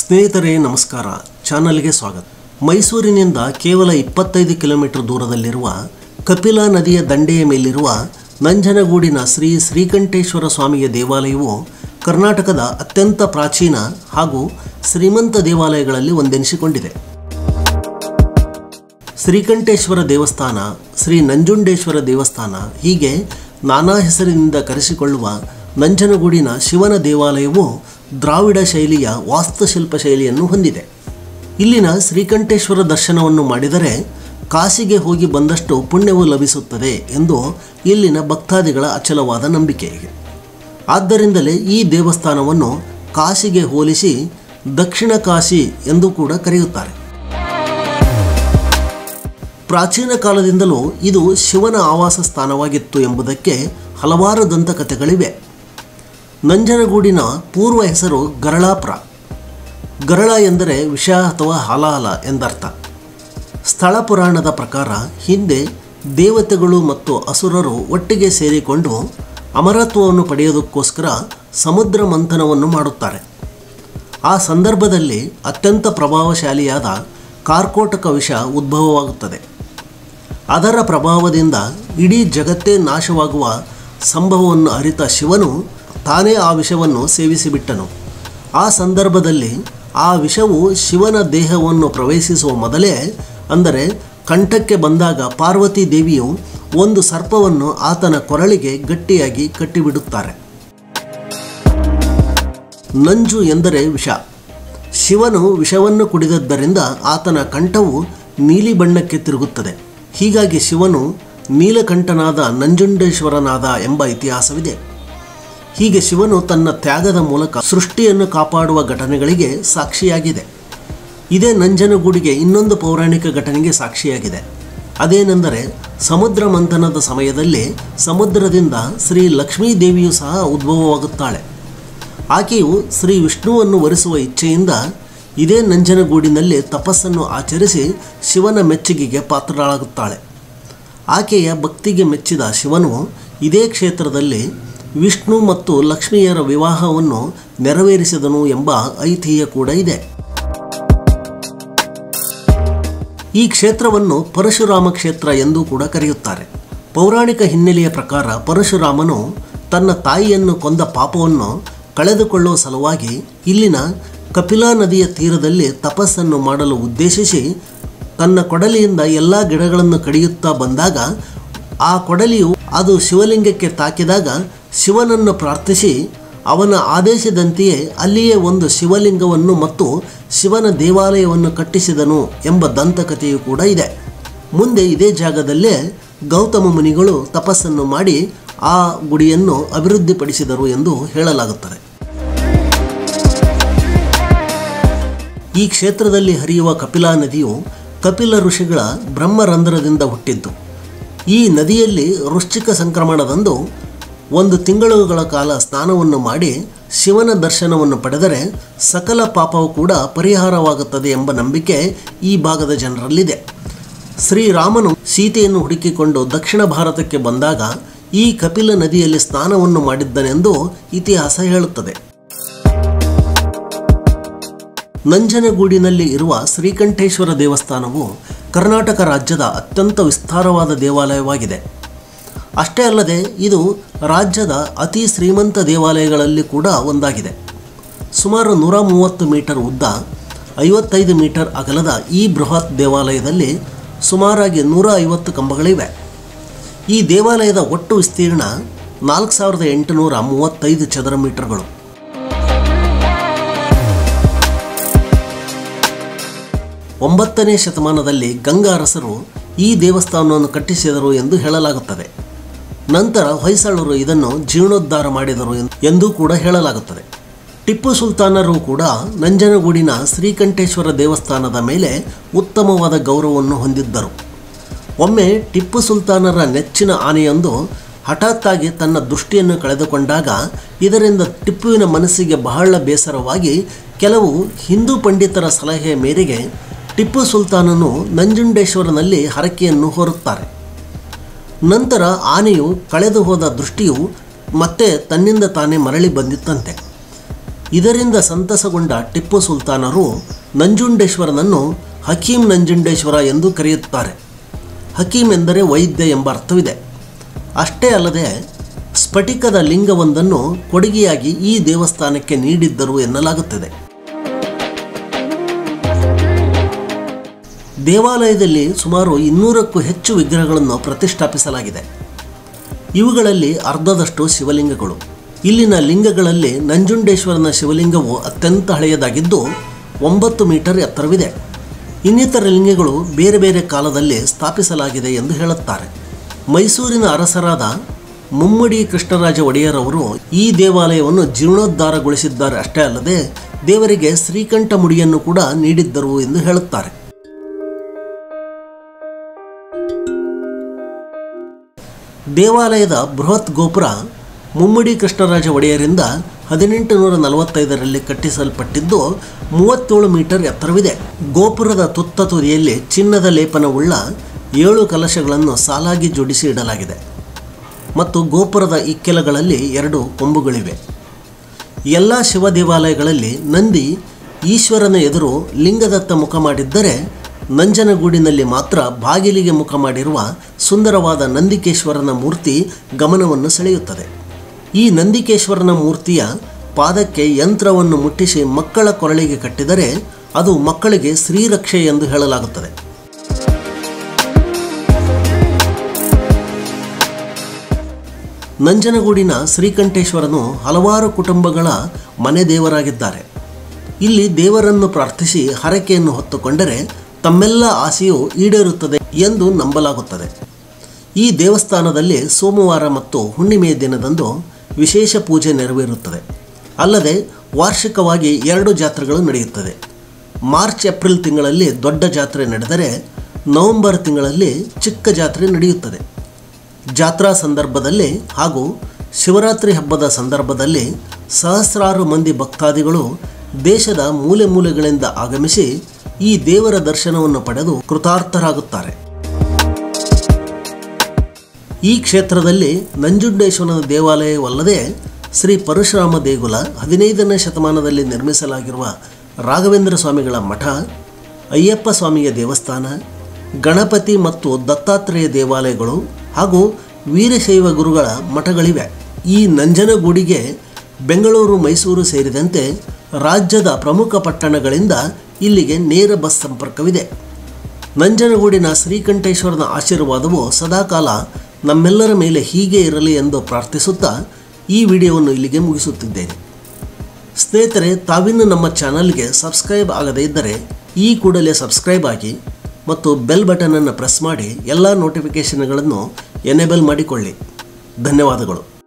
ಸ್ನೇಹಿತರೆ ನಮಸ್ಕಾರ ಚಾನಲ್ಗೆ ಸ್ವಾಗತ ಮೈಸೂರಿನಿಂದ ಕೇವಲ ಇಪ್ಪತ್ತೈದು ಕಿಲೋಮೀಟರ್ ದೂರದಲ್ಲಿರುವ ಕಪಿಲಾ ನದಿಯ ದಂಡೆಯ ಮೇಲಿರುವ ನಂಜನಗೂಡಿನ ಶ್ರೀ ಶ್ರೀಕಂಠೇಶ್ವರ ಸ್ವಾಮಿಯ ದೇವಾಲಯವು ಕರ್ನಾಟಕದ ಅತ್ಯಂತ ಪ್ರಾಚೀನ ಹಾಗೂ ಶ್ರೀಮಂತ ದೇವಾಲಯಗಳಲ್ಲಿ ಒಂದೆನಿಸಿಕೊಂಡಿದೆ ಶ್ರೀಕಂಠೇಶ್ವರ ದೇವಸ್ಥಾನ ಶ್ರೀ ನಂಜುಂಡೇಶ್ವರ ದೇವಸ್ಥಾನ ಹೀಗೆ ನಾನಾ ಹೆಸರಿನಿಂದ ಕರೆಸಿಕೊಳ್ಳುವ ನಂಜನಗೂಡಿನ ಶಿವನ ದೇವಾಲಯವು ದ್ರಾವಿಡ ಶೈಲಿಯ ವಾಸ್ತುಶಿಲ್ಪ ಶೈಲಿಯನ್ನು ಹೊಂದಿದೆ ಇಲ್ಲಿನ ಶ್ರೀಕಂಠೇಶ್ವರ ದರ್ಶನವನ್ನು ಮಾಡಿದರೆ ಕಾಶಿಗೆ ಹೋಗಿ ಬಂದಷ್ಟು ಪುಣ್ಯವು ಲಭಿಸುತ್ತದೆ ಎಂದು ಇಲ್ಲಿನ ಭಕ್ತಾದಿಗಳ ಅಚಲವಾದ ನಂಬಿಕೆ ಆದ್ದರಿಂದಲೇ ಈ ದೇವಸ್ಥಾನವನ್ನು ಕಾಶಿಗೆ ಹೋಲಿಸಿ ದಕ್ಷಿಣ ಕಾಶಿ ಎಂದು ಕೂಡ ಕರೆಯುತ್ತಾರೆ ಪ್ರಾಚೀನ ಕಾಲದಿಂದಲೂ ಇದು ಶಿವನ ಆವಾಸ ಸ್ಥಾನವಾಗಿತ್ತು ಎಂಬುದಕ್ಕೆ ಹಲವಾರು ದಂತಕಥೆಗಳಿವೆ ನಂಜನಗೂಡಿನ ಪೂರ್ವ ಹೆಸರು ಗರಳಾಪುರ ಗರಳ ಎಂದರೆ ವಿಷ ಅಥವಾ ಹಲಾಹಲ ಎಂದರ್ಥ ಸ್ಥಳ ಪುರಾಣದ ಪ್ರಕಾರ ಹಿಂದೆ ದೇವತೆಗಳು ಮತ್ತು ಅಸುರರು ಒಟ್ಟಿಗೆ ಸೇರಿಕೊಂಡು ಅಮರತ್ವವನ್ನು ಪಡೆಯೋದಕ್ಕೋಸ್ಕರ ಸಮುದ್ರ ಮಂಥನವನ್ನು ಮಾಡುತ್ತಾರೆ ಆ ಸಂದರ್ಭದಲ್ಲಿ ಅತ್ಯಂತ ಪ್ರಭಾವಶಾಲಿಯಾದ ಕಾರ್ಕೋಟಕ ವಿಷ ಉದ್ಭವವಾಗುತ್ತದೆ ಅದರ ಪ್ರಭಾವದಿಂದ ಇಡೀ ಜಗತ್ತೇ ನಾಶವಾಗುವ ಸಂಭವವನ್ನು ಅರಿತ ಶಿವನು ತಾನೇ ಆ ವಿಷವನ್ನು ಸೇವಿಸಿಬಿಟ್ಟನು ಆ ಸಂದರ್ಭದಲ್ಲಿ ಆ ವಿಷವು ಶಿವನ ದೇಹವನ್ನು ಪ್ರವೇಶಿಸುವ ಮೊದಲೇ ಅಂದರೆ ಕಂಠಕ್ಕೆ ಬಂದಾಗ ಪಾರ್ವತಿ ದೇವಿಯು ಒಂದು ಸರ್ಪವನ್ನು ಆತನ ಕೊರಳಿಗೆ ಗಟ್ಟಿಯಾಗಿ ಕಟ್ಟಿಬಿಡುತ್ತಾರೆ ನಂಜು ಎಂದರೆ ವಿಷ ಶಿವನು ವಿಷವನ್ನು ಕುಡಿದದ್ದರಿಂದ ಆತನ ಕಂಠವು ನೀಲಿ ಬಣ್ಣಕ್ಕೆ ತಿರುಗುತ್ತದೆ ಹೀಗಾಗಿ ಶಿವನು ನೀಲಕಂಠನಾದ ನಂಜುಂಡೇಶ್ವರನಾದ ಎಂಬ ಇತಿಹಾಸವಿದೆ ಹೀಗೆ ಶಿವನು ತನ್ನ ತ್ಯಾಗದ ಮೂಲಕ ಸೃಷ್ಟಿಯನ್ನು ಕಾಪಾಡುವ ಘಟನೆಗಳಿಗೆ ಸಾಕ್ಷಿಯಾಗಿದೆ ಇದೇ ನಂಜನಗೂಡಿಗೆ ಇನ್ನೊಂದು ಪೌರಾಣಿಕ ಘಟನೆಗೆ ಸಾಕ್ಷಿಯಾಗಿದೆ ಅದೇನೆಂದರೆ ಸಮುದ್ರ ಮಂಥನದ ಸಮಯದಲ್ಲಿ ಸಮುದ್ರದಿಂದ ಶ್ರೀ ಲಕ್ಷ್ಮೀ ದೇವಿಯು ಸಹ ಉದ್ಭವವಾಗುತ್ತಾಳೆ ಆಕೆಯು ಶ್ರೀ ವಿಷ್ಣುವನ್ನು ವರಿಸುವ ಇಚ್ಛೆಯಿಂದ ಇದೇ ನಂಜನಗೂಡಿನಲ್ಲಿ ತಪಸ್ಸನ್ನು ಆಚರಿಸಿ ಶಿವನ ಮೆಚ್ಚುಗೆಗೆ ಪಾತ್ರರಾಗುತ್ತಾಳೆ ಆಕೆಯ ಭಕ್ತಿಗೆ ಮೆಚ್ಚಿದ ಶಿವನು ಇದೇ ಕ್ಷೇತ್ರದಲ್ಲಿ ವಿಷ್ಣು ಮತ್ತು ಲಕ್ಷ್ಮಿಯರ ವಿವಾಹವನ್ನು ನೆರವೇರಿಸಿದನು ಎಂಬ ಐತಿಹ್ಯ ಕೂಡ ಇದೆ ಈ ಕ್ಷೇತ್ರವನ್ನು ಪರಶುರಾಮ ಕ್ಷೇತ್ರ ಎಂದು ಕೂಡ ಕರೆಯುತ್ತಾರೆ ಪೌರಾಣಿಕ ಹಿನ್ನೆಲೆಯ ಪ್ರಕಾರ ಪರಶುರಾಮನು ತನ್ನ ತಾಯಿಯನ್ನು ಕೊಂದ ಪಾಪವನ್ನು ಕಳೆದುಕೊಳ್ಳುವ ಸಲುವಾಗಿ ಇಲ್ಲಿನ ಕಪಿಲಾ ನದಿಯ ತೀರದಲ್ಲಿ ತಪಸ್ಸನ್ನು ಮಾಡಲು ಉದ್ದೇಶಿಸಿ ತನ್ನ ಕೊಡಲಿಯಿಂದ ಎಲ್ಲ ಗಿಡಗಳನ್ನು ಕಡಿಯುತ್ತಾ ಬಂದಾಗ ಆ ಕೊಡಲಿಯು ಅದು ಶಿವಲಿಂಗಕ್ಕೆ ತಾಕಿದಾಗ ಶಿವನನ್ನು ಪ್ರಾರ್ಥಿಸಿ ಅವನ ಆದೇಶದಂತೆಯೇ ಅಲ್ಲಿಯೇ ಒಂದು ಶಿವಲಿಂಗವನ್ನು ಮತ್ತು ಶಿವನ ದೇವಾಲಯವನ್ನು ಕಟ್ಟಿಸಿದನು ಎಂಬ ದಂತಕಥೆಯು ಕೂಡ ಇದೆ ಮುಂದೆ ಇದೇ ಜಾಗದಲ್ಲೇ ಗೌತಮ ಮುನಿಗಳು ತಪಸ್ಸನ್ನು ಮಾಡಿ ಆ ಗುಡಿಯನ್ನು ಅಭಿವೃದ್ಧಿಪಡಿಸಿದರು ಎಂದು ಹೇಳಲಾಗುತ್ತದೆ ಈ ಕ್ಷೇತ್ರದಲ್ಲಿ ಹರಿಯುವ ಕಪಿಲಾ ನದಿಯು ಕಪಿಲ ಋಷಿಗಳ ಬ್ರಹ್ಮರಂಧ್ರದಿಂದ ಹುಟ್ಟಿದ್ದು ಈ ನದಿಯಲ್ಲಿ ವೃಶ್ಚಿಕ ಸಂಕ್ರಮಣದಂದು ಒಂದು ತಿಂಗಳುಗಳ ಕಾಲ ಸ್ನಾನವನ್ನು ಮಾಡಿ ಶಿವನ ದರ್ಶನವನ್ನು ಪಡೆದರೆ ಸಕಲ ಪಾಪವು ಕೂಡ ಪರಿಹಾರವಾಗುತ್ತದೆ ಎಂಬ ನಂಬಿಕೆ ಈ ಭಾಗದ ಜನರಲ್ಲಿದೆ ಶ್ರೀರಾಮನು ಸೀತೆಯನ್ನು ಹುಡುಕಿಕೊಂಡು ದಕ್ಷಿಣ ಭಾರತಕ್ಕೆ ಬಂದಾಗ ಈ ಕಪಿಲ ನದಿಯಲ್ಲಿ ಸ್ನಾನವನ್ನು ಮಾಡಿದ್ದನೆಂದು ಇತಿಹಾಸ ಹೇಳುತ್ತದೆ ನಂಜನಗೂಡಿನಲ್ಲಿ ಇರುವ ಶ್ರೀಕಂಠೇಶ್ವರ ದೇವಸ್ಥಾನವು ಕರ್ನಾಟಕ ರಾಜ್ಯದ ಅತ್ಯಂತ ವಿಸ್ತಾರವಾದ ದೇವಾಲಯವಾಗಿದೆ ಅಷ್ಟೇ ಅಲ್ಲದೆ ಇದು ರಾಜ್ಯದ ಅತಿ ಶ್ರೀಮಂತ ದೇವಾಲಯಗಳಲ್ಲಿ ಕೂಡ ಒಂದಾಗಿದೆ ಸುಮಾರು ನೂರ ಮೂವತ್ತು ಮೀಟರ್ ಉದ್ದ ಐವತ್ತೈದು ಮೀಟರ್ ಅಗಲದ ಈ ಬೃಹತ್ ದೇವಾಲಯದಲ್ಲಿ ಸುಮಾರಾಗಿ ನೂರ ಐವತ್ತು ಕಂಬಗಳಿವೆ ಈ ದೇವಾಲಯದ ಒಟ್ಟು ವಿಸ್ತೀರ್ಣ ನಾಲ್ಕು ಸಾವಿರದ ಎಂಟುನೂರ ಮೂವತ್ತೈದು ಚದರ ಮೀಟರ್ಗಳು ಒಂಬತ್ತನೇ ಶತಮಾನದಲ್ಲಿ ಗಂಗಾ ಅರಸರು ಈ ದೇವಸ್ಥಾನವನ್ನು ಕಟ್ಟಿಸಿದರು ಎಂದು ಹೇಳಲಾಗುತ್ತದೆ ನಂತರ ಹೊಯ್ಸಳರು ಇದನ್ನು ಜೀರ್ಣೋದ್ಧಾರ ಮಾಡಿದರು ಎಂದೂ ಕೂಡ ಹೇಳಲಾಗುತ್ತದೆ ಟಿಪ್ಪು ಸುಲ್ತಾನರು ಕೂಡ ನಂಜನಗೂಡಿನ ಶ್ರೀಕಂಠೇಶ್ವರ ದೇವಸ್ಥಾನದ ಮೇಲೆ ಉತ್ತಮವಾದ ಗೌರವವನ್ನು ಹೊಂದಿದ್ದರು ಒಮ್ಮೆ ಟಿಪ್ಪು ಸುಲ್ತಾನರ ನೆಚ್ಚಿನ ಆನೆಯೊಂದು ಹಠಾತ್ತಾಗಿ ತನ್ನ ದೃಷ್ಟಿಯನ್ನು ಕಳೆದುಕೊಂಡಾಗ ಇದರಿಂದ ಟಿಪ್ಪುವಿನ ಮನಸ್ಸಿಗೆ ಬಹಳ ಬೇಸರವಾಗಿ ಕೆಲವು ಹಿಂದೂ ಪಂಡಿತರ ಸಲಹೆಯ ಮೇರೆಗೆ ಟಿಪ್ಪು ಸುಲ್ತಾನನು ನಂಜುಂಡೇಶ್ವರನಲ್ಲಿ ಹರಕೆಯನ್ನು ಹೊರುತ್ತಾರೆ ನಂತರ ಆನೆಯು ಕಳೆದು ಹೋದ ದೃಷ್ಟಿಯು ಮತ್ತೆ ತನ್ನಿಂದ ತಾನೇ ಮರಳಿ ಬಂದಿತ್ತಂತೆ ಇದರಿಂದ ಸಂತಸಗೊಂಡ ಟಿಪ್ಪು ಸುಲ್ತಾನರು ನಂಜುಂಡೇಶ್ವರನನ್ನು ಹಕೀಂ ನಂಜುಂಡೇಶ್ವರ ಎಂದು ಕರೆಯುತ್ತಾರೆ ಹಕೀಂ ಎಂದರೆ ವೈದ್ಯ ಎಂಬ ಅರ್ಥವಿದೆ ಅಷ್ಟೇ ಅಲ್ಲದೆ ಸ್ಫಟಿಕದ ಲಿಂಗವೊಂದನ್ನು ಕೊಡುಗೆಯಾಗಿ ಈ ದೇವಸ್ಥಾನಕ್ಕೆ ನೀಡಿದ್ದರು ಎನ್ನಲಾಗುತ್ತದೆ ದೇವಾಲಯದಲ್ಲಿ ಸುಮಾರು ಇನ್ನೂರಕ್ಕೂ ಹೆಚ್ಚು ವಿಗ್ರಹಗಳನ್ನು ಪ್ರತಿಷ್ಠಾಪಿಸಲಾಗಿದೆ ಇವುಗಳಲ್ಲಿ ಅರ್ಧದಷ್ಟು ಶಿವಲಿಂಗಗಳು ಇಲ್ಲಿನ ಲಿಂಗಗಳಲ್ಲಿ ನಂಜುಂಡೇಶ್ವರನ ಶಿವಲಿಂಗವು ಅತ್ಯಂತ ಹಳೆಯದಾಗಿದ್ದು ಒಂಬತ್ತು ಮೀಟರ್ ಎತ್ತರವಿದೆ ಇನ್ನಿತರ ಲಿಂಗಗಳು ಬೇರೆ ಬೇರೆ ಕಾಲದಲ್ಲಿ ಸ್ಥಾಪಿಸಲಾಗಿದೆ ಎಂದು ಹೇಳುತ್ತಾರೆ ಮೈಸೂರಿನ ಅರಸರಾದ ಮುಮ್ಮಡಿ ಕೃಷ್ಣರಾಜ ಒಡೆಯರವರು ಈ ದೇವಾಲಯವನ್ನು ಜೀರ್ಣೋದ್ಧಾರಗೊಳಿಸಿದ್ದಾರೆ ಅಷ್ಟೇ ಅಲ್ಲದೆ ದೇವರಿಗೆ ಶ್ರೀಕಂಠ ಮುಡಿಯನ್ನು ಕೂಡ ನೀಡಿದ್ದರು ಎಂದು ಹೇಳುತ್ತಾರೆ ದೇವಾಲಯದ ಬೃಹತ್ ಗೋಪುರ ಮುಮ್ಮಡಿ ಕೃಷ್ಣರಾಜ ಒಡೆಯರಿಂದ ಹದಿನೆಂಟು ನೂರ ನಲವತ್ತೈದರಲ್ಲಿ ಕಟ್ಟಿಸಲ್ಪಟ್ಟಿದ್ದು ಮೂವತ್ತೇಳು ಮೀಟರ್ ಎತ್ತರವಿದೆ ಗೋಪುರದ ತುತ್ತ ತುದಿಯಲ್ಲಿ ಚಿನ್ನದ ಲೇಪನವುಳ್ಳ ಏಳು ಕಲಶಗಳನ್ನು ಸಾಲಾಗಿ ಜೋಡಿಸಿ ಇಡಲಾಗಿದೆ ಮತ್ತು ಗೋಪುರದ ಇಕ್ಕೆಲಗಳಲ್ಲಿ ಎರಡು ಕೊಂಬುಗಳಿವೆ ಎಲ್ಲ ಶಿವ ದೇವಾಲಯಗಳಲ್ಲಿ ನಂದಿ ಈಶ್ವರನ ಎದುರು ಲಿಂಗದತ್ತ ಮುಖ ಮಾಡಿದ್ದರೆ ನಂಜನಗೂಡಿನಲ್ಲಿ ಮಾತ್ರ ಬಾಗಿಲಿಗೆ ಮುಖ ಮಾಡಿರುವ ಸುಂದರವಾದ ನಂದಿಕೇಶ್ವರನ ಮೂರ್ತಿ ಗಮನವನ್ನು ಸೆಳೆಯುತ್ತದೆ ಈ ನಂದಿಕೇಶ್ವರನ ಮೂರ್ತಿಯ ಪಾದಕ್ಕೆ ಯಂತ್ರವನ್ನು ಮುಟ್ಟಿಸಿ ಮಕ್ಕಳ ಕೊರಳಿಗೆ ಕಟ್ಟಿದರೆ ಅದು ಮಕ್ಕಳಿಗೆ ಶ್ರೀರಕ್ಷೆ ಎಂದು ಹೇಳಲಾಗುತ್ತದೆ ನಂಜನಗೂಡಿನ ಶ್ರೀಕಂಠೇಶ್ವರನು ಹಲವಾರು ಕುಟುಂಬಗಳ ಮನೆ ದೇವರಾಗಿದ್ದಾರೆ ಇಲ್ಲಿ ದೇವರನ್ನು ಪ್ರಾರ್ಥಿಸಿ ಹರಕೆಯನ್ನು ಹೊತ್ತುಕೊಂಡರೆ ತಮ್ಮೆಲ್ಲ ಆಸೆಯು ಈಡೇರುತ್ತದೆ ಎಂದು ನಂಬಲಾಗುತ್ತದೆ ಈ ದೇವಸ್ಥಾನದಲ್ಲಿ ಸೋಮವಾರ ಮತ್ತು ಹುಣ್ಣಿಮೆಯ ದಿನದಂದು ವಿಶೇಷ ಪೂಜೆ ನೆರವೇರುತ್ತದೆ ಅಲ್ಲದೆ ವಾರ್ಷಿಕವಾಗಿ ಎರಡು ಜಾತ್ರೆಗಳು ನಡೆಯುತ್ತದೆ ಮಾರ್ಚ್ ಏಪ್ರಿಲ್ ತಿಂಗಳಲ್ಲಿ ದೊಡ್ಡ ಜಾತ್ರೆ ನಡೆದರೆ ನವೆಂಬರ್ ತಿಂಗಳಲ್ಲಿ ಚಿಕ್ಕ ಜಾತ್ರೆ ನಡೆಯುತ್ತದೆ ಜಾತ್ರಾ ಸಂದರ್ಭದಲ್ಲಿ ಹಾಗೂ ಶಿವರಾತ್ರಿ ಹಬ್ಬದ ಸಂದರ್ಭದಲ್ಲಿ ಸಹಸ್ರಾರು ಮಂದಿ ಭಕ್ತಾದಿಗಳು ದೇಶದ ಮೂಲೆ ಮೂಲೆಗಳಿಂದ ಆಗಮಿಸಿ ಈ ದೇವರ ದರ್ಶನವನ್ನು ಪಡೆದು ಕೃತಾರ್ಥರಾಗುತ್ತಾರೆ ಈ ಕ್ಷೇತ್ರದಲ್ಲಿ ನಂಜುಂಡೇಶ್ವರನ ದೇವಾಲಯವಲ್ಲದೆ ಶ್ರೀ ಪರಶುರಾಮ ದೇಗುಲ ಹದಿನೈದನೇ ಶತಮಾನದಲ್ಲಿ ನಿರ್ಮಿಸಲಾಗಿರುವ ರಾಘವೇಂದ್ರ ಸ್ವಾಮಿಗಳ ಮಠ ಅಯ್ಯಪ್ಪ ಸ್ವಾಮಿಯ ದೇವಸ್ಥಾನ ಗಣಪತಿ ಮತ್ತು ದತ್ತಾತ್ರೇಯ ದೇವಾಲಯಗಳು ಹಾಗೂ ವೀರಶೈವ ಗುರುಗಳ ಮಠಗಳಿವೆ ಈ ನಂಜನಗೂಡಿಗೆ ಬೆಂಗಳೂರು ಮೈಸೂರು ಸೇರಿದಂತೆ ರಾಜ್ಯದ ಪ್ರಮುಖ ಪಟ್ಟಣಗಳಿಂದ ಇಲ್ಲಿಗೆ ನೇರ ಬಸ್ ಸಂಪರ್ಕವಿದೆ ನಂಜನಗೂಡಿನ ಶ್ರೀಕಂಠೇಶ್ವರನ ಆಶೀರ್ವಾದವು ಸದಾಕಾಲ ನಮ್ಮೆಲ್ಲರ ಮೇಲೆ ಹೀಗೆ ಇರಲಿ ಎಂದು ಪ್ರಾರ್ಥಿಸುತ್ತಾ ಈ ವಿಡಿಯೋವನ್ನು ಇಲ್ಲಿಗೆ ಮುಗಿಸುತ್ತಿದ್ದೇನೆ ಸ್ನೇಹಿತರೆ ತಾವಿನ್ನು ನಮ್ಮ ಚಾನಲ್ಗೆ ಸಬ್ಸ್ಕ್ರೈಬ್ ಆಗದೇ ಇದ್ದರೆ ಈ ಕೂಡಲೇ ಸಬ್ಸ್ಕ್ರೈಬ್ ಆಗಿ ಮತ್ತು ಬೆಲ್ ಬಟನನ್ನು ಪ್ರೆಸ್ ಮಾಡಿ ಎಲ್ಲ ನೋಟಿಫಿಕೇಷನ್ಗಳನ್ನು ಎನೇಬಲ್ ಮಾಡಿಕೊಳ್ಳಿ ಧನ್ಯವಾದಗಳು